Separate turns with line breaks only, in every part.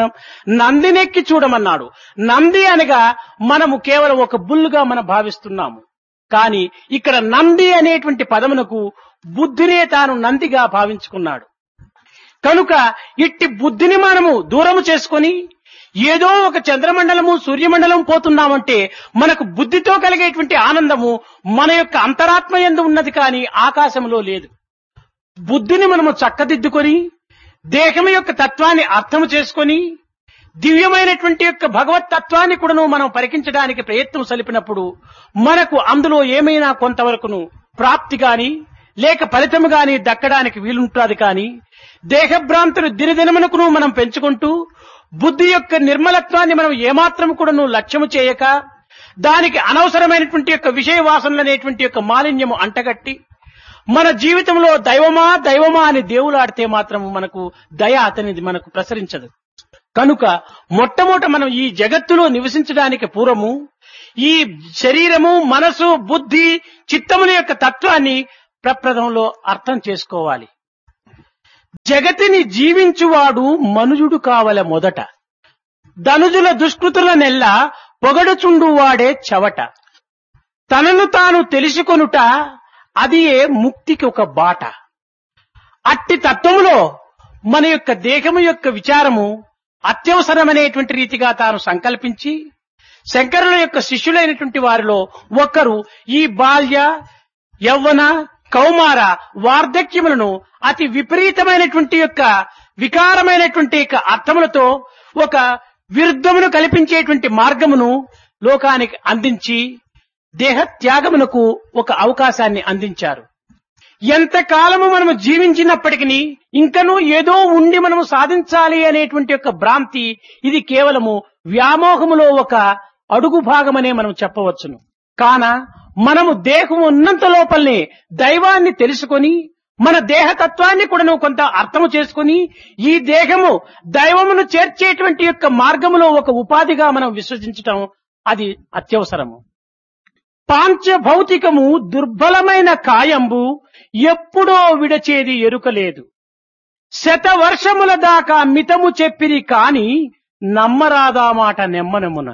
నందినెక్కి చూడమన్నాడు నంది అనగా మనము కేవలం ఒక బుల్లుగా మనం భావిస్తున్నాము కానీ ఇక్కడ నంది అనేటువంటి పదమునకు బుద్ధినే తాను నందిగా భావించుకున్నాడు కనుక ఇట్టి బుద్ధిని మనము దూరము చేసుకొని ఏదో ఒక చంద్రమండలము సూర్యమండలం పోతున్నామంటే మనకు బుద్ధితో కలిగేటువంటి ఆనందము మన యొక్క అంతరాత్మ ఎందు ఉన్నది కానీ ఆకాశంలో లేదు బుద్ధిని మనము చక్కదిద్దుకొని దేహం యొక్క తత్వాన్ని అర్థం చేసుకొని దివ్యమైనటువంటి యొక్క భగవత్ తత్వాన్ని కూడాను మనం పరికించడానికి ప్రయత్నం సలిపినప్పుడు మనకు అందులో ఏమైనా కొంతవరకును ప్రాప్తి గాని లేక ఫలితము గాని దక్కడానికి వీలుంటుంది కానీ దేహభ్రాంతులు దినదినమునకును మనం పెంచుకుంటూ బుద్ధి యొక్క నిర్మలత్వాన్ని మనం ఏమాత్రం కూడాను లక్ష్యము చేయక దానికి అనవసరమైనటువంటి యొక్క విషయ వాసనలు అనేటువంటి యొక్క మాలిన్యము అంటగట్టి మన జీవితంలో దైవమా దైవమా అని దేవులాడితే మాత్రం మనకు దయ అతనిది మనకు ప్రసరించదు కనుక మొట్టమొదట మనం ఈ జగత్తులో నివసించడానికి పూర్వము ఈ శరీరము మనసు బుద్ధి చిత్తముల యొక్క తత్వాన్ని ప్రప్రథంలో అర్థం చేసుకోవాలి జగతిని జీవించువాడు మనుజుడు కావల మొదట ధనుజుల దుష్కృతుల నెల్ల పొగడుచుండువాడే చవట తనను తాను తెలుసుకొనుట అది ముక్తికి ఒక బాట అట్టి తత్వములో మన యొక్క దేహము యొక్క విచారము అత్యవసరమనేటువంటి రీతిగా తాను సంకల్పించి శంకరుల యొక్క శిష్యులైనటువంటి వారిలో ఒకరు ఈ బాల్య యవ్వన కౌమార వార్ధక్యములను అతి విపరీతమైనటువంటి యొక్క వికారమైనటువంటి యొక్క అర్థములతో ఒక విరుద్ధమును కల్పించేటువంటి మార్గమును లోకానికి అందించి దేహ త్యాగమునకు ఒక అవకాశాన్ని అందించారు ఎంత కాలము మనము జీవించినప్పటికీ ఇంకనూ ఏదో ఉండి మనము సాధించాలి అనేటువంటి యొక్క భ్రాంతి ఇది కేవలము వ్యామోహములో ఒక అడుగు భాగమనే మనం చెప్పవచ్చును కాన మనము దేహం ఉన్నంత లోపలనే దైవాన్ని తెలుసుకొని మన దేహతత్వాన్ని కూడా కొంత అర్థము చేసుకుని ఈ దేహము దైవమును చేర్చేటువంటి యొక్క మార్గములో ఒక ఉపాధిగా మనం విశ్వసించటం అది అత్యవసరము పాంచభౌతికము దుర్బలమైన కాయంబు ఎప్పుడో విడచేది ఎరుకలేదు శత వర్షముల దాకా మితము చెప్పిరి కాని నమ్మరాదా మాట నెమ్మనమున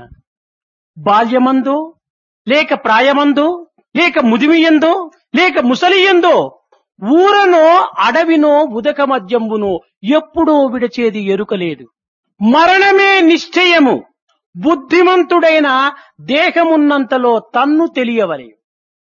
బాల్యమందో లేక ప్రాయమందో లేక ముదిమియందో లేక ముసలియందో ఊరనో అడవినో ఉదక మద్యంబునో ఎప్పుడో విడచేది ఎరుకలేదు మరణమే నిశ్చయము బుద్ధిమంతుడైన దేహమున్నంతలో తన్ను తెలియవలే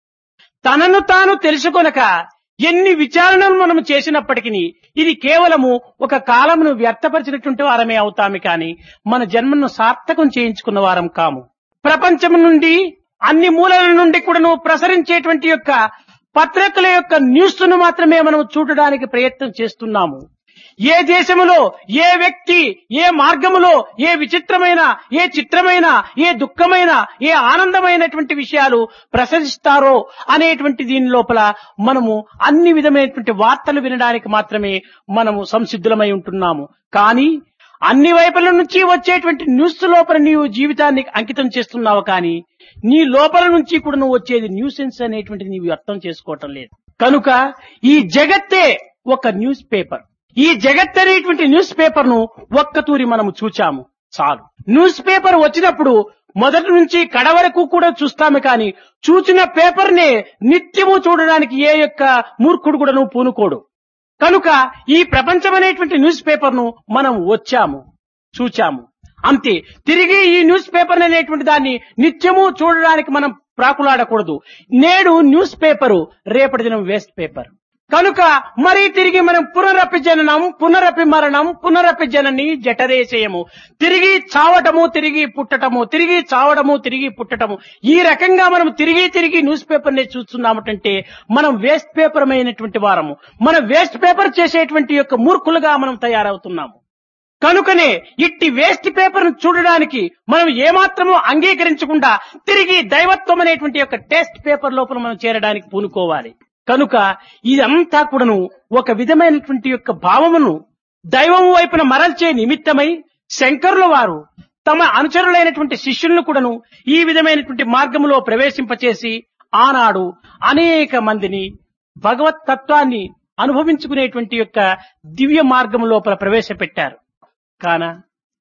తనను తాను తెలుసుకొనక ఎన్ని విచారణలు మనం చేసినప్పటికీ ఇది కేవలము ఒక కాలమును వ్యర్థపరిచినటువంటి వారమే అవుతాము కాని మన జన్మను సార్థకం చేయించుకున్న వారం కాము ప్రపంచం నుండి అన్ని మూలల నుండి కూడా ప్రసరించేటువంటి యొక్క పత్రికల యొక్క న్యూస్ ను మాత్రమే మనం చూడడానికి ప్రయత్నం చేస్తున్నాము ఏ దేశములో ఏ వ్యక్తి ఏ మార్గములో ఏ విచిత్రమైన ఏ చిత్రమైన ఏ దుఃఖమైన ఏ ఆనందమైనటువంటి విషయాలు ప్రసరిస్తారో అనేటువంటి దీని లోపల మనము అన్ని విధమైనటువంటి వార్తలు వినడానికి మాత్రమే మనము సంసిద్ధులమై ఉంటున్నాము కానీ అన్ని వైపుల నుంచి వచ్చేటువంటి న్యూస్ లోపల నీవు జీవితాన్ని అంకితం చేస్తున్నావు కానీ నీ లోపల నుంచి కూడా నువ్వు వచ్చేది న్యూసెన్స్ అనేటువంటిది నీవు అర్థం చేసుకోవటం లేదు కనుక ఈ జగత్తే ఒక న్యూస్ పేపర్ ఈ జగత్ అనేటువంటి న్యూస్ పేపర్ ను ఒక్కతూరి మనము చూచాము చాలు న్యూస్ పేపర్ వచ్చినప్పుడు మొదటి నుంచి కడ వరకు కూడా చూస్తాము కానీ చూచిన పేపర్ నే నిత్యము చూడడానికి ఏ యొక్క మూర్ఖుడు కూడా పూనుకోడు కనుక ఈ ప్రపంచం అనేటువంటి న్యూస్ పేపర్ ను మనం వచ్చాము చూచాము అంతే తిరిగి ఈ న్యూస్ పేపర్ అనేటువంటి దాన్ని నిత్యము చూడడానికి మనం ప్రాకులాడకూడదు నేడు న్యూస్ పేపరు రేపటి దినం వేస్ట్ పేపర్ కనుక మరీ తిరిగి మనం పునరపి జననం పునరపి మరణం పునరపి జనని జఠరేశయము తిరిగి చావటము తిరిగి పుట్టటము తిరిగి చావడము తిరిగి పుట్టటము ఈ రకంగా మనం తిరిగి తిరిగి న్యూస్ పేపర్ ని చూస్తున్నామంటే మనం వేస్ట్ పేపర్ అయినటువంటి వారము మనం వేస్ట్ పేపర్ చేసేటువంటి యొక్క మూర్ఖులుగా మనం తయారవుతున్నాము కనుకనే ఇట్టి వేస్ట్ పేపర్ ను చూడడానికి మనం ఏమాత్రము అంగీకరించకుండా తిరిగి దైవత్వం అనేటువంటి యొక్క టెస్ట్ పేపర్ లోపల మనం చేరడానికి పూనుకోవాలి కనుక ఇదంతా కూడాను ఒక విధమైనటువంటి యొక్క భావమును దైవం వైపున మరల్చే నిమిత్తమై శంకరుల వారు తమ అనుచరులైనటువంటి శిష్యులను కూడాను ఈ విధమైనటువంటి మార్గములో ప్రవేశింపచేసి ఆనాడు అనేక మందిని భగవత్ తత్వాన్ని అనుభవించుకునేటువంటి యొక్క దివ్య మార్గం లోపల ప్రవేశపెట్టారు కాన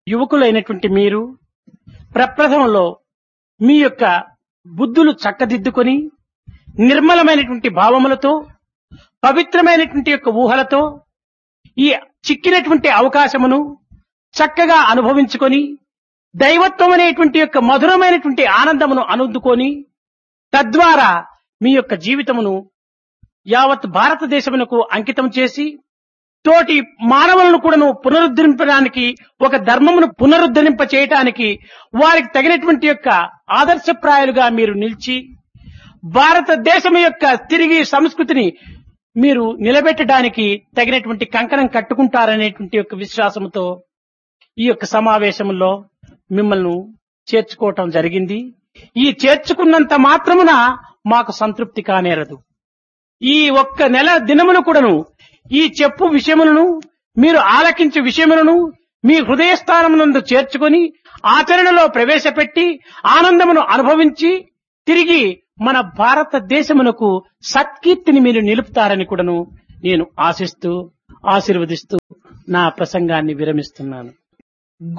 యువకులైనటువంటి మీరు ప్రప్రథమంలో మీ యొక్క బుద్ధులు చక్కదిద్దుకొని నిర్మలమైనటువంటి భావములతో పవిత్రమైనటువంటి యొక్క ఊహలతో ఈ చిక్కినటువంటి అవకాశమును చక్కగా అనుభవించుకొని దైవత్వం అనేటువంటి యొక్క మధురమైనటువంటి ఆనందమును అనుద్దుకొని తద్వారా మీ యొక్క జీవితమును యావత్ భారతదేశమునకు అంకితం చేసి తోటి మానవులను కూడాను పునరుద్ధరించడానికి ఒక ధర్మమును పునరుద్ధరింప చేయటానికి వారికి తగినటువంటి యొక్క ఆదర్శప్రాయాలుగా మీరు నిలిచి భారతదేశం యొక్క తిరిగి సంస్కృతిని మీరు నిలబెట్టడానికి తగినటువంటి కంకణం కట్టుకుంటారనేటువంటి యొక్క విశ్వాసంతో ఈ యొక్క సమావేశంలో మిమ్మల్ని చేర్చుకోవటం జరిగింది ఈ చేర్చుకున్నంత మాత్రమున మాకు సంతృప్తి కానేరదు ఈ ఒక్క నెల దినములు కూడాను ఈ చెప్పు విషయములను మీరు ఆలకించే విషయములను మీ హృదయస్థానమునందు చేర్చుకొని ఆచరణలో ప్రవేశపెట్టి ఆనందమును అనుభవించి తిరిగి మన భారతదేశమునకు సత్కీర్తిని మీరు నిలుపుతారని కూడాను నేను ఆశిస్తూ ఆశీర్వదిస్తూ నా ప్రసంగాన్ని విరమిస్తున్నాను